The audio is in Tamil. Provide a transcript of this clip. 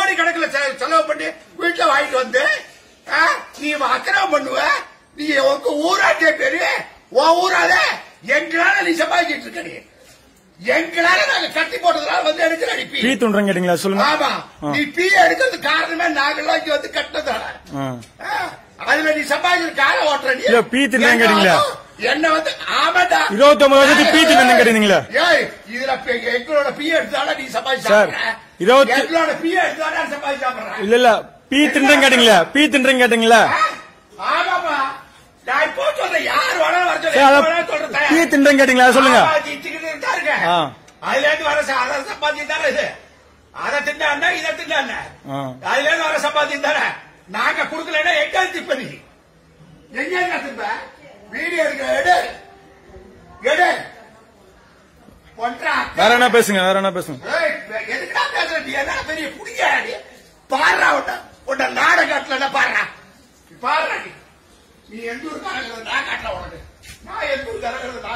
கோடி கணக்குல செ- செலவு பண்ணி வீட்டுல வாங்கிட்டு வந்து ஆ, நீ அக்கிரமம் பண்ணுவ நீ உங்க ஊராட்சிய பேரு உன் ஊரால எங்களால நீ சம்பாதிச்சிட்டு இருக்க நீ எங்களால நாங்க கட்டி போட்டதுனால வந்து எடுக்கிற நீ பீ பீ. துண்டுறேன் கேட்டீங்களா சொல்லுங்க ஆமா ஆ. நீ பீ எடுக்கிறதுக்கு காரணமே நாங்கெல்லாம் இங்க வந்து கட்டினதால ஆ. ஆ, அதுல நீ சம்பாதிக்கிற கால ஓட்டுற நீ இல்ல, பீ தின்னேன் கேட்டீங்களா? என்ன வந்து ஆமாடா இருபத்தி ஒன்பது வருஷத்துக்கு பீ தின்னேன் கேட்டீங்களா ஏய் இதுல பி- எங்களோட பி எடுத்தால நீ சம்பாதிச்சு சார், சாப்பிடுற. இருபத்தி- எங்களோட பி எடுத்தால சம்பாதிச்சு சாப்பிடுற. இல்ல இல்ல பீ தின்றேன் கேட்டீங்களா பீ தின்றேன் கேட்டீங்களா ஆ? ஆமாப்பா நான் இப்போ சொல்றேன் யார் வேணாலும் வர சொல்றேன் சார், எப்ப அத வேணாலும் சொல்றேன் தயார். பீ தின்றேன் கேட்டீங்களா சொல்லுங்க ஆமா, திட்டிக்கிட்டு தான் இருக்க. ஆ. அதுல இருந்து வர ச- அதை சம்பாதிச்சு தானே இது அதை தின்னா இதை தின்னா ஆ. அதுல இருந்து வர சம்பாதிச்சு தானே நாங்க குடுக்கலன்னா எங்க திப்ப நீ எங்க இருக்க திப்ப வீடியோ எடுக்க எடு எடு ஒன்றா வேற என்ன பேசுங்க வேற என்ன பேசுங்க ஏய், எதுக்குடா பேசுற நீ என்ன பெரிய புடியா நீ பாடுறா உன்ன உன்ன நாட காட்டல பாடுறா பாடுறா நீ நீ எந்த ஊர் கணக்குறது நான் காட்டுறேன் உனக்கு நான் எந்த ஊர் கணக்குறது